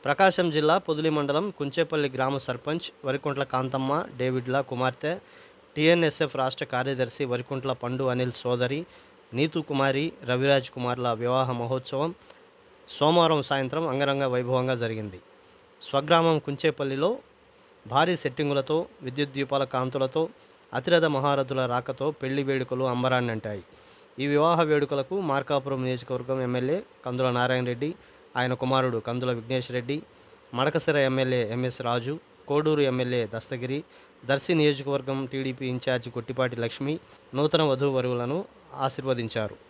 ప్రకాశం జిల్లా పొదిలి మండలం కుంచేపల్లి గ్రామ సర్పంచ్ వరికుంట్ల కాంతమ్మ డేవిడ్ల కుమార్తె టీఎన్ఎస్ఎఫ్ రాష్ట్ర కార్యదర్శి వరికుంట్ల పండు అనిల్ సోదరి నీతు కుమారి రవిరాజ్ కుమార్ల వివాహ మహోత్సవం సోమవారం సాయంత్రం అంగరంగ వైభవంగా జరిగింది స్వగ్రామం కుంచేపల్లిలో భారీ సెట్టింగులతో విద్యుత్ దీపాల కాంతులతో అతిరథ మహారథుల రాకతో పెళ్లి వేడుకలు అంబరాన్ని అంటాయి ఈ వివాహ వేడుకలకు మార్కాపురం నియోజకవర్గం ఎమ్మెల్యే కందుల నారాయణ రెడ్డి ఆయన కుమారుడు Kandula Vignesh Reddy Madakasira MLA M S Raju Koduru MLA Dastagiri Darsi నియోజకవర్గం టీడీపీ ఇన్ఛార్జి కొట్టిపాటి లక్ష్మి నూతన వధూవరులను ఆశీర్వదించారు